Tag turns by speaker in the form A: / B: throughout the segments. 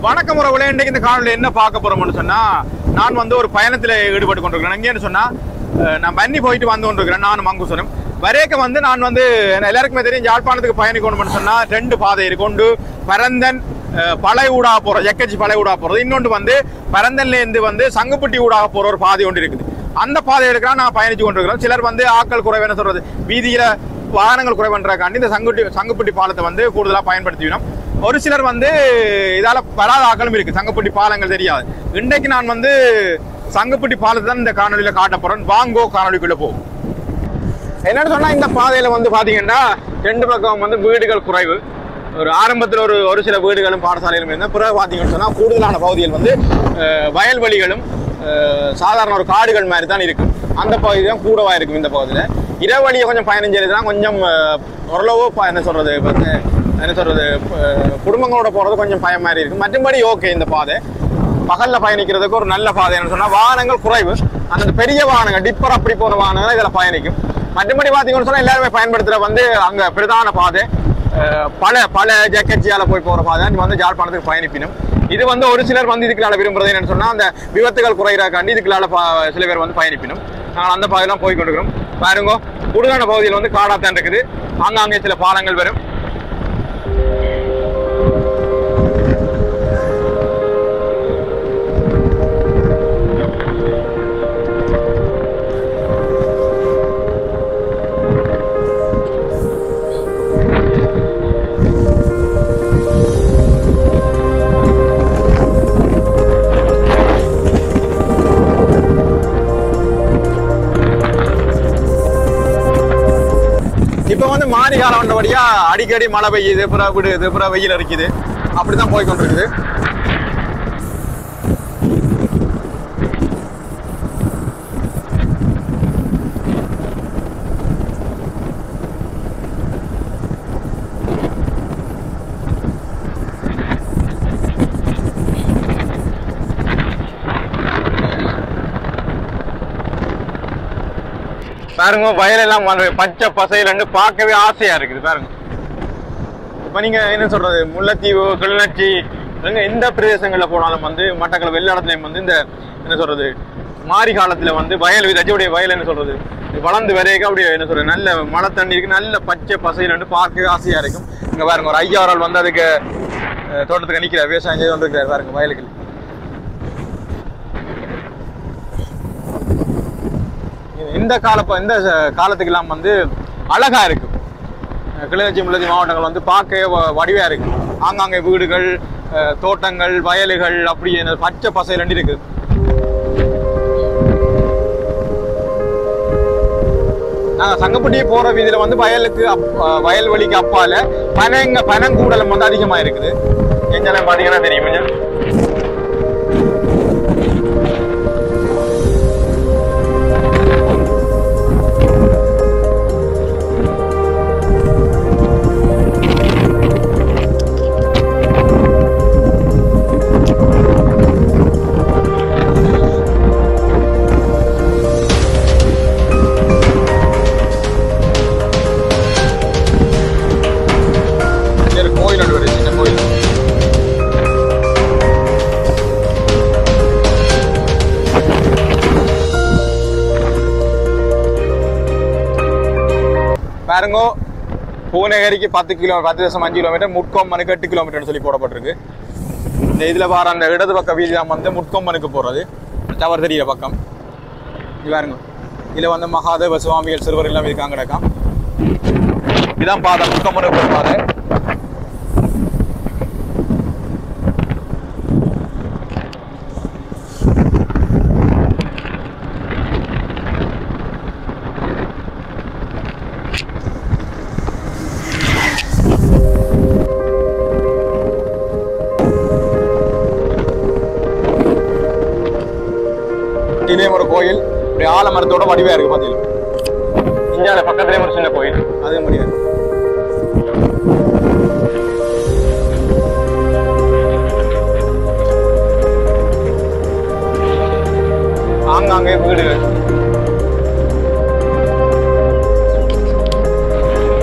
A: வணக்கம் உறவுகளே இன்னைக்கு இந்த காணொலியில் என்ன பார்க்க போறோம்னு சொன்னா நான் வந்து ஒரு பயணத்தில் ஈடுபட்டு கொண்டிருக்கிறேன் எங்கேன்னு சொன்னா அஹ், நான் பன்னி போயிட்டு வந்து கொண்டிருக்கிறேன் நானும் மங்குசனும் வரைக்க வந்து நான் வந்து என்ன எல்லாருக்குமே தெரியும் யாழ்ப்பாணத்துக்கு பயணிக்கணும்னு சொன்னா ரெண்டு பாதை இருக்கு ஒன்று பரந்தன் அஹ், பழைய ஊடாக போறது எக்கச்சி பழைய ஊடாக போறது இன்னொன்று வந்து பரந்தன்ல இருந்து வந்து சங்குப்பட்டி ஊடாக போற ஒரு பாதை ஒன்று இருக்குது அந்த பாதை எடுக்கிறா நான் பயணிச்சு கொண்டிருக்கிறோம் சிலர் வந்து ஆட்கள் குறைவு என்ன சொல்றது வீதியில வாகனங்கள் குறைவன்றக்காண்டி இந்த சங்குட்டி சங்குப்பட்டி பாலத்தை வந்து கூடுதலாக பயன்படுத்தினோம் ஒரு சிலர் வந்து இதால வராத ஆக்களும் இருக்கு சங்குப்பட்டி பாலங்கள் தெரியாது இன்றைக்கு நான் வந்து சங்குப்பட்டி பாலத்தை தான் இந்த காணொலியில காட்ட போறேன் வாங்கோ காணொலிக்குள்ள போகும் என்னன்னு சொன்னா இந்த பாதையில வந்து பாத்தீங்கன்னா ரெண்டு பக்கம் வந்து வீடுகள் குறைவு ஒரு ஆரம்பத்தில் ஒரு ஒரு சில வீடுகளும் பாடசாலைகளும் இருந்தால் பிறகு பார்த்தீங்கன்னு சொன்னா கூடுதலான பகுதிகள் வந்து அஹ், வயல்வெளிகளும் அஹ், சாதாரண ஒரு காடுகள் மாதிரி தான் இருக்கும் அந்த பகுதி தான் கூடவா இருக்கும் இந்த பகுதியில் இரவழியை கொஞ்சம் பயணம் செய்யறதுலாம் கொஞ்சம் அஹ், ஓரளவு ப- என்ன சொல்றது வந்து என்ன சொல்றது அஹ், குடும்பங்களோட போறது கொஞ்சம் பயம் மாதிரி இருக்கும் மற்றபடி ஓகே இந்த பாதை பகல்ல பயணிக்கிறதுக்கு ஒரு நல்ல பாதைன்னு சொன்னா வாகனங்கள் குறைவு அந்த பெரிய வாகனங்கள் டிப்பர் அப்படி போற வாகனங்கள் இதுல பயணிக்கும் மற்றபடி பாத்தீங்கன்னு சொன்னா எல்லாருமே பயன்படுத்துற வந்து அங்க பிரதான பாதை அஹ், பல பல ஜக்கட்சியால போய் போற பாதை நீ வந்து ஜாழ்ப்பாணத்துக்கு பயணிப்பினும் இது வந்து ஒரு சிலர் வந்து இதுக்குள்ள விரும்புறது என்னன்னு சொன்னா அந்த விபத்துகள் குறையிறக்காண்டி இதுக்குள்ள ப- சில பேர் வந்து பயணிப்பினும் நாங்கள் அந்த பாதையெல்லாம் போய் கொண்டிருக்கிறோம் பாருங்க கூடுதலான பகுதியில் வந்து காடாத்தான் இருக்குது ஆங்காங்கே சில பாலங்கள் வரும் இப்போ வந்து மாறி காலம் வந்தபடியா அடிக்கடி மழை பெய்யுது புறா விடுது புறா வெயில் அடிக்குது அப்படிதான் போய் கொண்டிருக்குது பாருங்க வயலெல்லாம் வந்து பச்சை பசையிலன்னு பார்க்கவே ஆசையா இருக்குது பாருங்க இப்ப நீங்க என்ன சொல்றது முல்லைத்தீவு கிளிநொச்சி எங்க எந்த பிரதேசங்கள்ல போனாலும் வந்து மட்டக்கள வெள்ள இடத்துலயும் வந்து இந்த என்ன சொல்றது மாரி காலத்துல வந்து வயல் ரஜியுடைய வயல் என்ன சொல்றது இது வளர்ந்து வரைக்கும் அப்படியே என்ன சொல்றது நல்ல மழை தண்ணி இருக்கு நல்ல பச்சை பசையிலன்னு பார்க்கவே ஆசையா இருக்கும் இங்க பாருங்க ஒரு ஐயாவரால் வந்து அதுக்கு அஹ், தோட்டத்துக்கு நிக்கிறார் விவசாயம் செய்து கொண்டிருக்கிறார் பாருங்க வயலுக்கு இந்த கால இந்த காலத்துக்கெல்லாம் வந்து அழகா இருக்கு அஹ் கிளிநொச்சி முள்ளதி மாவட்டங்கள் வந்து பார்க்கவே வ- வடிவா இருக்கு ஆங்காங்கே வீடுகள் அஹ் தோட்டங்கள் வயல்கள் அப்படி என்ன பச்சை பசை ரெண்டு இருக்கு நாங்க சங்கப்பட்டியே போற வீதியில வந்து வயலுக்கு அப்- அஹ் வயல்வெளிக்கு அப்பால பனங்க பனங்கூடலம் வந்து அதிகமா இருக்குது எங்கெல்லாம் பாத்தீங்கன்னா தெரியும் கொஞ்சம் இங்க ஒரு கோயில் ஒன்று வருது சின்ன கோயில் பாருங்க பூநகரிக்கு பத்து கிலோ பத்து தசம் அஞ்சு கிலோமீட்டர் முட்கொம்பனுக்கு எட்டு கிலோமீட்டர்னு சொல்லி போடப்பட்டிருக்கு இந்த இதுல வர அந்த இடது பக்க வீதி தான் வந்து முட்கொம்பனுக்கு போறது டவர் தெரியிற பக்கம் இது பாருங்க இதுல வந்து மகாதேவ சுவாமிகள் சிறுவர் எல்லாம் இருக்காங்க கிடக்காம் இதான் பாதை முட்கொம்பனுக்கு போற பாதை இதுலயும் ஒரு கோயில் இப்படி ஆலமரத்தோட வடிவா இருக்கு பாத்தீங்களா இந்தியாவில பக்கத்துலயும் ஒரு சின்ன கோயில் அதே முடியாது ஆங்காங்கே வீடுகள்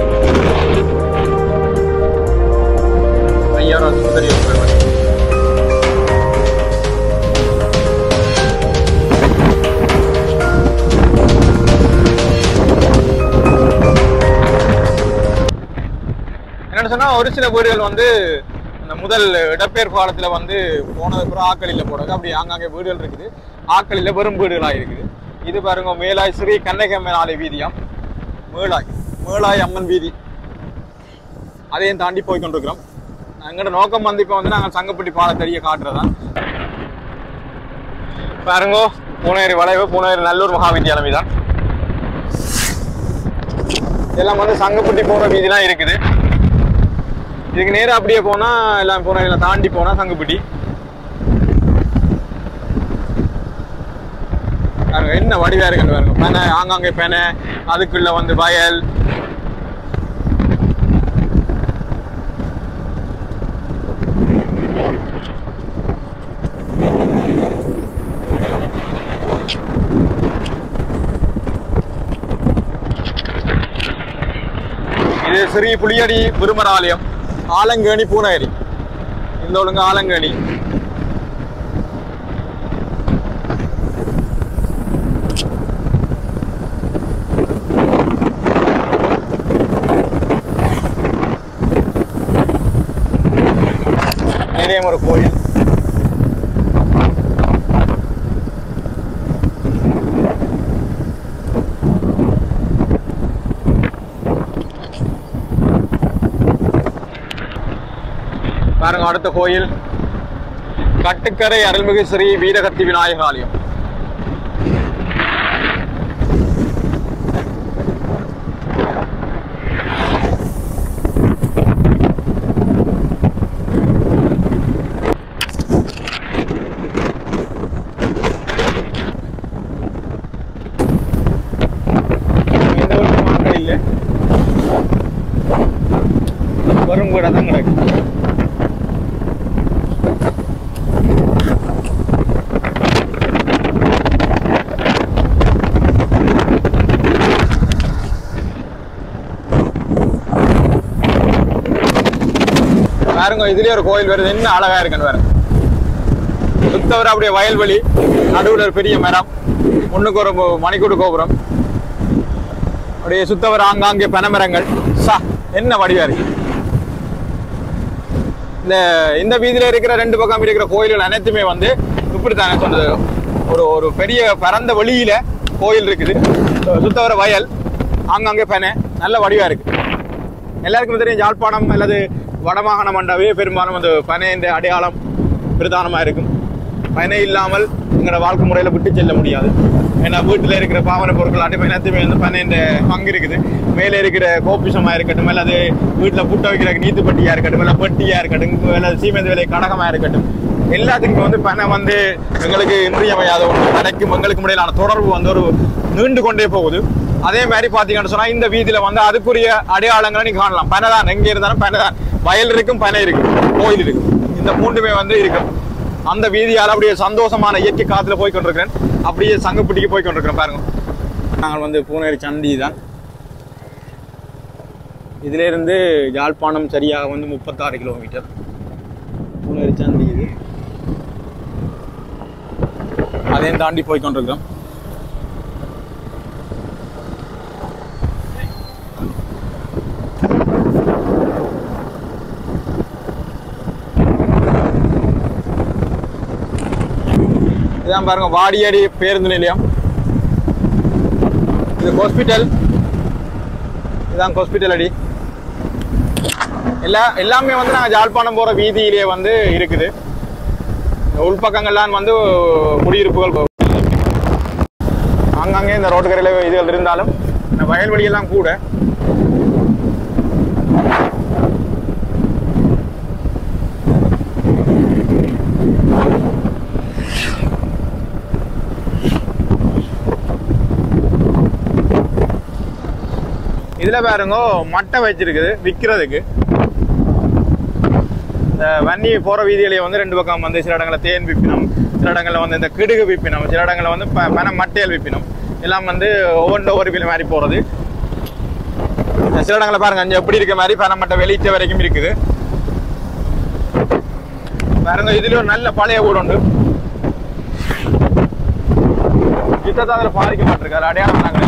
A: ஐயாயிரம் சுந்தரி பெருமாள் ஒரு சில வீடுகள் வந்து இந்த முதல் இடப்பெயர்ப்பு காலத்துல வந்து போனது பிறகு ஆக்களில போடுறது அப்படி ஆங்காங்கே வீடுகள் இருக்குது ஆக்களில வெறும் வீடுகளா இருக்குது இது பாருங்க மேலாய் ஸ்ரீ கண்ணகம்மனாலை வீதியாம் மேலாய் மேலாய் அம்மன் வீதி அதையும் தாண்டி போய் கொண்டிருக்கிறோம் எங்களோட நோக்கம் வந்து இப்போ வந்து நாங்கள் சங்கப்பட்டி பாலத்தடியை காட்டுறதான் பாருங்கோ பூனேரி வளைவு பூனேரி நல்லூர் மகா வித்யாலயம் தான் எல்லாம் வந்து சங்கப்பட்டி போற வீதிலாம் இருக்குது இதுக்கு நேரா அப்படியே போனா எல்லாம் பூனேரியில தாண்டி போனா சங்கப்பட்டி பாருங்க என்ன வடிவா இருக்குன்னு பாருங்க பெனை ஆங்காங்கே பெனை அதுக்குள்ள வந்து வயல் இது ஸ்ரீ புளியடி விருமராலயம் ஆலங்கேணி பூனகிரி இந்த ஒழுங்கு ஆலங்கேணி நிறைய ஒரு கோயில் பாருங்க அடுத்த கோயில் கட்டுக்கரை அருள்மிகு ஸ்ரீ வீரகத்தி விநாயகர் ஆலயம் எந்த ஒரு மக்கள் இல்லை வரும் கூட தான் கிடக்கு பாருங்க இதுலயே ஒரு கோயில் வருது என்ன அழகா இருக்குன்னு பாருங்க சுத்தவர அப்படியே வயல்வெளி நடுவுல ஒரு பெரிய மரம் முன்னுக்கு ஒரு மு- மணிக்கூடு கோபுரம் அப்படியே சுத்தவர ஆங்காங்கே பனைமரங்கள் சா என்ன வடிவா இருக்கு இந்த இந்த வீதியில இருக்கிற ரெண்டு பக்கம் இருக்கிற கோயில்கள் அனைத்துமே வந்து இப்படித்தானே சொன்னது ஒரு ஒரு பெரிய பரந்த வெளியில கோயில் இருக்குது சுத்தவர வயல் ஆங்காங்கே பனை நல்ல வடிவா இருக்கு எல்லாருக்கும் தெரியும் யாழ்ப்பாணம் அல்லது வடமாகாண மண்டாவே பெரும்பாலும் அந்த பனையின் அடையாளம் பிரதானமா இருக்கும் பனை இல்லாமல் எங்களோட வாழ்க்கை முறையில விட்டு செல்ல முடியாது ஏன்னா வீட்டில் இருக்கிற பாவன பொருட்கள் அடி எல்லாத்தையுமே வந்து பனையின் பங்கு இருக்குது மேலே இருக்கிற கோபிசமா இருக்கட்டும் அல்லது வீட்டில் புட்ட வைக்கிற நீத்து பட்டியா இருக்கட்டும் இல்லை பெட்டியா இருக்கட்டும் அல்லது சீமெந்து வேலை கடகமா இருக்கட்டும் எல்லாத்துக்கும் வந்து பனை வந்து எங்களுக்கு இன்றியமையாத ஒன்று பனைக்கும் எங்களுக்கு இடையிலான தொடர்பு வந்து ஒரு நீண்டு கொண்டே போகுது அதே மாதிரி பாத்தீங்கன்னு சொன்னா இந்த வீதியில வந்து அதுக்குரிய அடையாளங்களை நீங்க காணலாம் பனை தான் எங்க இருந்தாலும் பனை தான் வயல் இருக்கும் பனை இருக்கு கோயில் இருக்கு இந்த மூன்றுமே வந்து இருக்கும் அந்த வீதியால் அப்படியே சந்தோஷமான இயற்கை காத்துல போய் கொண்டிருக்கிறேன் அப்படியே சங்கப்பிடிக்கு போய் கொண்டிருக்கிறேன் பாருங்க நாங்கள் வந்து பூனேரி சந்தி தான் இதுல இருந்து யாழ்ப்பாணம் சரியாக வந்து முப்பத்தாறு கிலோமீட்டர் பூனேரி சந்தி இது அதையும் தாண்டி போய் கொண்டிருக்கிறோம் இதான் பாருங்க வாடியாடி பேருந்து நிலையம் இது ஹாஸ்பிட்டல் இதான் ஹாஸ்பிட்டல் அடி எல்லா எல்லாமே வந்து நாங்கள் ஜாழ்ப்பாணம் போகிற வீதியிலே வந்து இருக்குது இந்த உள்பக்கங்கள்லாம் வந்து குடியிருப்புகள் போ- ஆங்காங்கே இந்த ரோட்டு கரையில் இதுகள் இருந்தாலும் இந்த வயல்வெளியெல்லாம் கூட இதுல பாருங்க மட்டை வச்சிருக்குது விற்கிறதுக்கு இந்த வன்னி போற வீதியிலேயே வந்து ரெண்டு பக்கம் வந்து சில இடங்களில் தேன் விப்பினம் சில இடங்களில் வந்து இந்த கிடுகு விப்பினம் சில இடங்களில் வந்து ப பனை மட்டையல் விப்பினம் எல்லாம் வந்து ஒவ்வொன்று ஒவ்வொரு பில் மாதிரி போறது சில இடங்களில் பாருங்க அங்க எப்படி இருக்க மாதிரி பனை மட்டை வெளியிட்ட வரைக்கும் இருக்குது பாருங்க இதுல ஒரு நல்ல பழைய வீடு உண்டு யுத்தத்தை அதில் பாதிக்க மாட்டிருக்காரு அடையாளம் நாங்கள்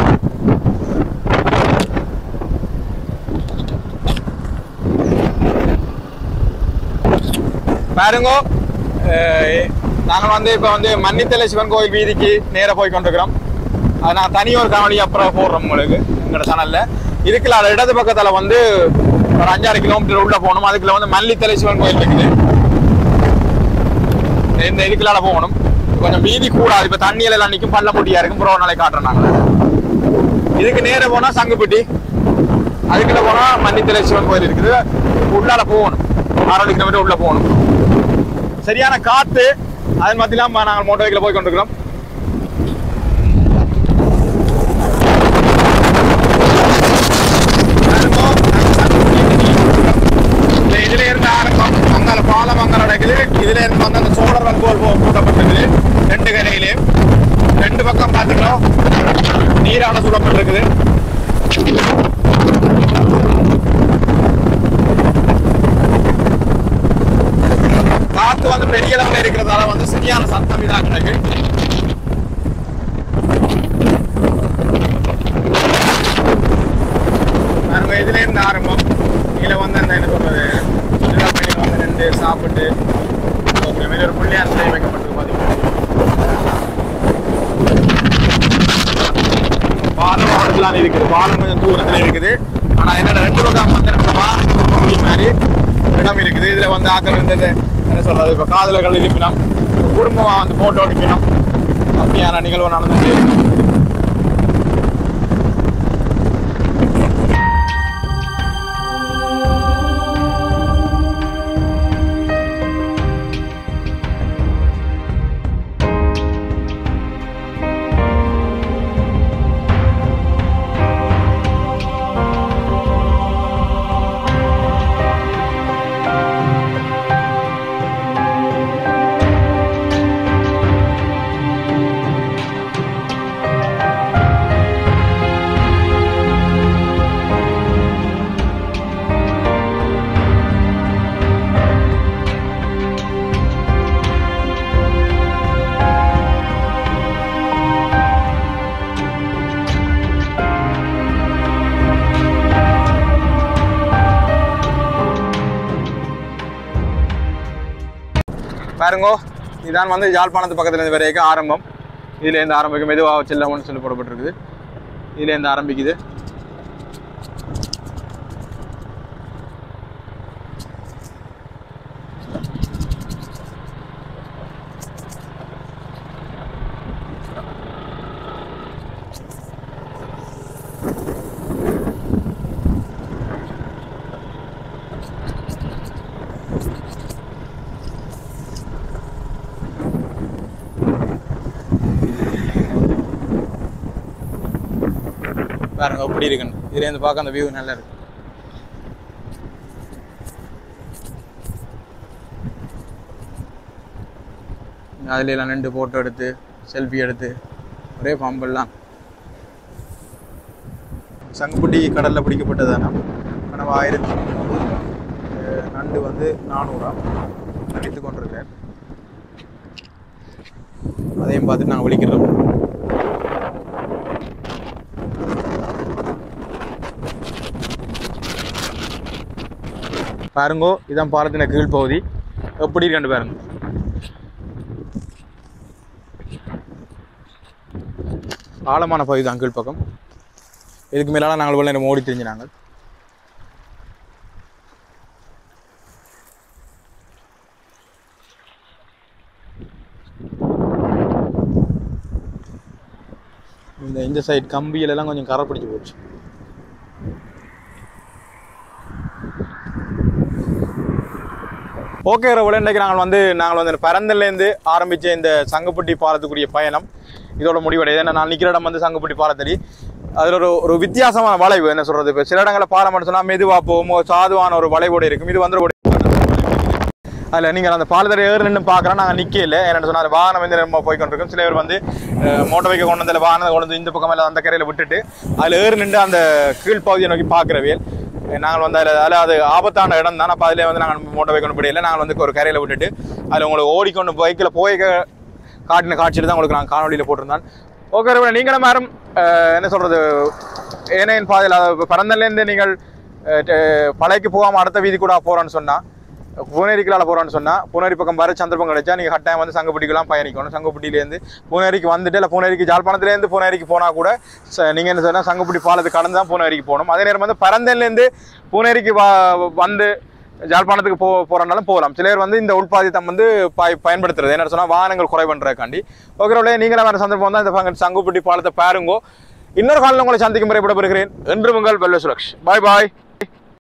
A: பாருங்க அஹ், நாங்கள் வந்து இப்போ வந்து மன்னித்தலை சிவன் கோயில் வீதிக்கு நேராக போய் கொண்டிருக்கிறோம் அது நான் தனி ஒரு காணொலி அப்புறம் போடுறோம் உங்களுக்கு எங்களோட சேனல்ல இதுக்குள்ள அது இடது பக்கத்துல வந்து ஒரு அஞ்சாறு கிலோமீட்டர் உள்ள போகணும் அதுக்குள்ள வந்து மல்லித்தலை சிவன் கோயில் இருக்குது இந்த இதுக்குள்ளால போகணும் கொஞ்சம் வீதி கூடாது இப்ப தண்ணியில எல்லாம் நிக்கும் பள்ள முட்டியா இருக்கும் புறவ நாளை காட்டுறோம் நாங்க இதுக்கு நேர போனா சங்குப்பட்டி அதுக்குள்ள போனா மன்னித்தலை சிவன் கோயில் இருக்குது உள்ளால போகணும் அறுபது கிலோமீட்டர் உள்ள போகணும் சரியான காத்து அதன் மத்தியிலாம் நாங்கள் மோட்டர் வெஹிக்கிள் போய் கொண்டிருக்கிறோம் இந்த இதுல இருந்து ஆரம்பம் அங்கால பாலம் அங்கால நடக்குது இதுல இருந்து வந்து அந்த சோழர் வல்கோல் கூட்டப்பட்டிருக்குது ரெண்டு கரையிலே ரெண்டு பக்கம் பாத்தீங்கன்னா நீரான சூழப்பட்டிருக்குது காத்து வந்து பெரிய அளவுல இருக்கிறதால வந்து சரியான சத்தம் இதாக கிடக்கு பாருங்க இதுல இருந்து ஆரம்பம் கீழே வந்து அந்த என்ன சொல்றது சுற்றுலா பயணிகள் வந்து நின்று சாப்பிட்டு ஓகே மேலே ஒரு பிள்ளையார் சிலை வைக்கப்பட்டிருக்கு பாத்தீங்கன்னா பாலம் அவர்களாம் இருக்குது பாலம் கொஞ்சம் தூரத்துல இருக்குது ஆனா என்னோட ரெண்டு பக்கம் வந்து நம்ம வாகனம் மாதிரி இடம் இருக்குது இதுல வந்து ஆக்கள் இருந்தது என்ன சொல்றது இப்ப காதலர்கள் இருப்பினம் குடும்பமா வந்து போட்டோ எடுக்கணும் அப்படியான நிகழ்வு நடந்துச்சு பாருங்கோ இதான் வந்து யாழ்ப்பாணத்து பக்கத்துல இருந்து வரைக்கும் ஆரம்பம் இதுல இருந்து ஆரம்பிக்கும் மெதுவாக செல்லம்னு சொல்லி போடப்பட்டிருக்குது இதுல இருந்து ஆரம்பிக்குது பாருங்க எப்படி இருக்குன்னு இதுல இருந்து பார்க்க அந்த வியூ நல்லா இருக்கு அதுல எல்லாம் ரெண்டு போட்டோ எடுத்து செல்ஃபி எடுத்து ஒரே பாம்பெல்லாம் சங்குப்பட்டி கடல்ல பிடிக்கப்பட்டதானா கனவு ஆயிரத்தி முந்நூறு அஹ் நண்டு வந்து நானூறாம் விற்று கொண்டிருக்கேன் அதையும் பார்த்துட்டு நாங்கள் விழிக்கிறோம் பாருங்கோ இதான் பாலத்தின கீழ் பகுதி எப்படி இருக்கு பாருங்க ஆழமான பகுதி தான் கீழ் பக்கம் இதுக்கு மேலால நாங்கள் இவ்வளவு நேரம் ஓடி தெரிஞ்சு நாங்கள் இந்த இந்த சைடு கம்பியில எல்லாம் கொஞ்சம் கரை பிடிச்சு போச்சு ஓகே ரவுல இன்றைக்கு நாங்கள் வந்து நாங்கள் வந்து பரந்தல்லேருந்து ஆரம்பித்த இந்த சங்கப்பட்டி பாலத்துக்குரிய பயணம் இதோட முடிவடையுது ஏன்னா நான் நிற்கிற இடம் வந்து சங்கப்பட்டி பாலத்தடி அதில் ஒரு ஒரு வித்தியாசமான வளைவு என்ன சொல்றது இப்போ சில இடங்களில் பாலம் சொன்னால் மெதுவா போகும் ஒரு சாதுவான ஒரு வளைவோடு இருக்கும் இது வந்து ஒரு அதில் நீங்கள் அந்த பாலத்தடி ஏறு நின்று பார்க்குறோம் நாங்கள் நிற்கல என்னென்னு சொன்னால் வாகனம் வந்து நம்ம போய் கொண்டிருக்கோம் சில பேர் வந்து மோட்டர் வைக்க கொண்டு வந்து வாகனத்தை கொண்டு வந்து இந்த பக்கம் எல்லாம் அந்த கரையில் விட்டுட்டு அதில் ஏறு நின்று அந்த கீழ்ப்பகுதியை நோக்கி பார்க்குறவியல் நாங்கள் வந்து அதில் அதில் அது ஆபத்தான இடம் தான் அப்போ அதிலே வந்து நாங்கள் மோட்டர் வைக்கணும் முடியல நாங்கள் வந்து ஒரு கரையில் விட்டுட்டு அதில் உங்களுக்கு ஓடிக்கொண்டு பைக்கில் போய் க- காட்டின காட்சியில் தான் உங்களுக்கு நான் காணொலியில் போட்டிருந்தேன் ஓகே ரவி, நீங்களும் யாரும் அஹ், என்ன சொல்கிறது ஏனையின் பாதையில் அதாவது பரந்தல்லேருந்து நீங்கள் அஹ், ட- பழைக்கு போகாமல் அடுத்த வீதி கூட போகிறோன்னு சொன்னால் பூனேரிக்கலால் போகிறோன்னு சொன்னால் பூனேரி பக்கம் வர சந்தர்ப்பம் கிடைச்சா நீங்கள் கட்டாயம் வந்து சங்கப்பட்டிக்கெல்லாம் பயணிக்கணும் சங்கப்பட்டியிலேருந்து பூனேரிக்கு வந்துட்டு இல்லை பூனேரிக்கு ஜாழ்ப்பாணத்துலேருந்து பூனேரிக்கு போனால் கூட நீங்கள் என்ன சொன்னால் சங்கப்பட்டி பாலத்தை கடந்து தான் பூனேரிக்கு போகணும் அதே நேரம் வந்து பரந்தன்லேருந்து பூனேரிக்கு வா வந்து ஜாழ்ப்பாணத்துக்கு போ போகிறனாலும் போகலாம் சிலர் வந்து இந்த உள்பாதித்தம் வந்து பாய் பயன்படுத்துறது என்ன சொன்னால் வாகனங்கள் குறை பண்ணுறதுக்காண்டி ஓகே நீங்களும் வேறு சந்தர்ப்பம் தான் இந்த பங்க- சங்குப்பட்டி பாலத்தை பாருங்கோ இன்னொரு காலில் உங்களை சந்திக்கும் முறை விடைபெறுகிறேன் என்று உங்கள் வெல்ல சுரக்ஷ் பாய் பாய்